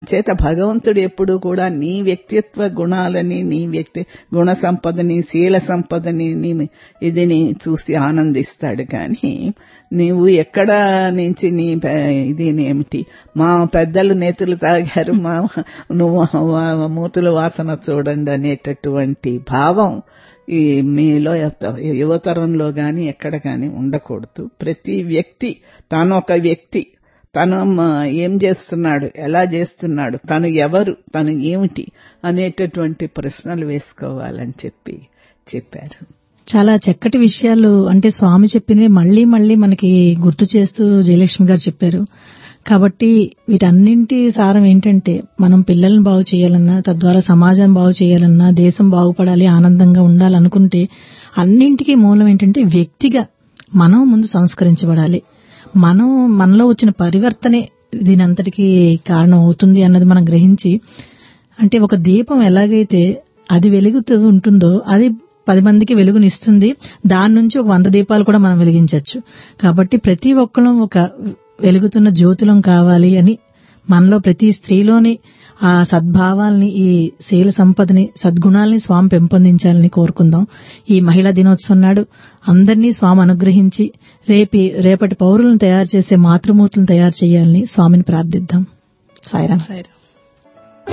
చేత భగవంతుడు ఎప్పుడు కూడా నీ వ్యక్తిత్వ గుణాలని నీ వ్యక్తి గుణ సంపదని శీల సంపదని నీ ఇదిని చూసి ఆనందిస్తాడు కానీ నీవు ఎక్కడ నుంచి నీ ప- ఇది ఏమిటి మా పెద్దలు నేతులు తాగారు మా నువ్వు వా- మూతుల వాసన చూడండి అనేటటువంటి భావం ఈ మీలో యువతరంలో గాని ఎక్కడ గాని ఉండకూడదు ప్రతి వ్యక్తి తాను ఒక వ్యక్తి తను మ- ఏం చేస్తున్నాడు ఎలా చేస్తున్నాడు తను ఎవరు తను ఏమిటి అనేటటువంటి ప్రశ్నలు వేసుకోవాలని చెప్పి చెప్పారు చాలా చక్కటి విషయాలు అంటే స్వామి చెప్పినవి మళ్ళీ మళ్ళీ మనకి గుర్తు చేస్తూ జయలక్ష్మి గారు చెప్పారు కాబట్టి వీటన్నింటి సారం ఏంటంటే మనం పిల్లల్ని బాగు చేయాలన్నా తద్వారా సమాజాన్ని బాగు చేయాలన్నా దేశం బాగుపడాలి ఆనందంగా ఉండాలనుకుంటే అన్నింటికీ మూలం ఏంటంటే వ్యక్తిగా మనం ముందు సంస్కరించబడాలి మనం మనలో వచ్చిన పరివర్తనే దీనంతటికీ కారణం అవుతుంది అన్నది మనం గ్రహించి అంటే ఒక దీపం ఎలాగైతే అది వెలుగుతూ ఉంటుందో అది పది మందికి వెలుగునిస్తుంది దాని నుంచి ఒక వంద దీపాలు కూడా మనం వెలిగించవచ్చు కాబట్టి ప్రతి ఒక్కరం ఒక వెలుగుతున్న జ్యోతులం కావాలి అని మనలో ప్రతి స్త్రీలోని ఆ సద్భావాల్ని ఈ శీల సంపదని సద్గుణాల్ని స్వామి పెంపొందించాలని కోరుకుందాం ఈ మహిళా దినోత్సవం నాడు అందరినీ స్వామి అనుగ్రహించి రేపి రేపటి పౌరులను తయారు చేసే మాతృమూర్తులను తయారు చేయాలని స్వామిని ప్రార్థిద్దాం సాయిరాం సరే